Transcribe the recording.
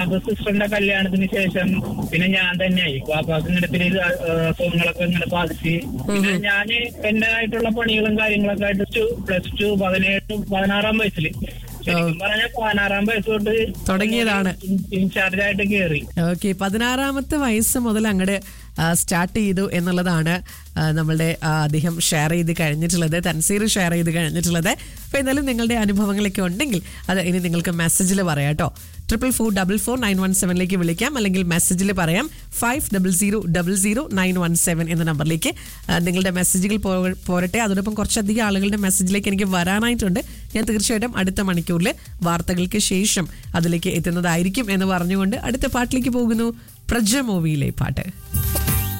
അപ്പൊ സിസ്റ്ററിന്റെ കല്യാണത്തിന് ശേഷം പിന്നെ ഞാൻ തന്നെയായി വാപ്പാക്ക് ഇങ്ങനെ പിന്നെ ഇത് അസുഖങ്ങളൊക്കെ ഇങ്ങനെ ബാധിച്ച് പിന്നെ ഞാന് എന്റേതായിട്ടുള്ള പണികളും കാര്യങ്ങളൊക്കെ ആയിട്ട് പ്ലസ് ടു പതിനേഴ് പതിനാറാം വയസ്സിൽ ശരിക്കും പറഞ്ഞാൽ പതിനാറാം വയസ്സ് തൊട്ട് തുടങ്ങിയതാണ്. ഇൻചാർജ് ആയിട്ട് കയറി ഓക്കെ പതിനാറാമത്തെ വയസ്സ് മുതൽ അങ്ങോട്ട് സ്റ്റാർട്ട് ചെയ്തു എന്നുള്ളതാണ് ആ, നമ്മളുടെ ആ, അദ്ദേഹം ഷെയർ ചെയ്ത് കഴിഞ്ഞിട്ടുള്ളത് തൻസീർ ഷെയർ ചെയ്ത് കഴിഞ്ഞിട്ടുള്ളത് അപ്പോൾ എന്തായാലും നിങ്ങളുടെ അനുഭവങ്ങളൊക്കെ ഉണ്ടെങ്കിൽ അത് ഇനി നിങ്ങൾക്ക് മെസ്സേജിൽ പറയാം കേട്ടോ triple four double four nine one സെവനിലേക്ക് വിളിക്കാം അല്ലെങ്കിൽ മെസ്സേജിൽ പറയാം five double zero double zero nine one seven എന്ന നമ്പറിലേക്ക് ആ, നിങ്ങളുടെ മെസ്സേജുകൾ പോ- പോരട്ടെ അതോടൊപ്പം കുറച്ചധികം ആളുകളുടെ മെസ്സേജിലേക്ക് എനിക്ക് വരാനായിട്ടുണ്ട് ഞാൻ തീർച്ചയായിട്ടും അടുത്ത മണിക്കൂറിൽ വാർത്തകൾക്ക് ശേഷം അതിലേക്ക് എത്തുന്നതായിരിക്കും എന്ന് പറഞ്ഞുകൊണ്ട് അടുത്ത പാട്ടിലേക്ക് പോകുന്നു പ്രജ മൂവിയിലെ പാട്ട്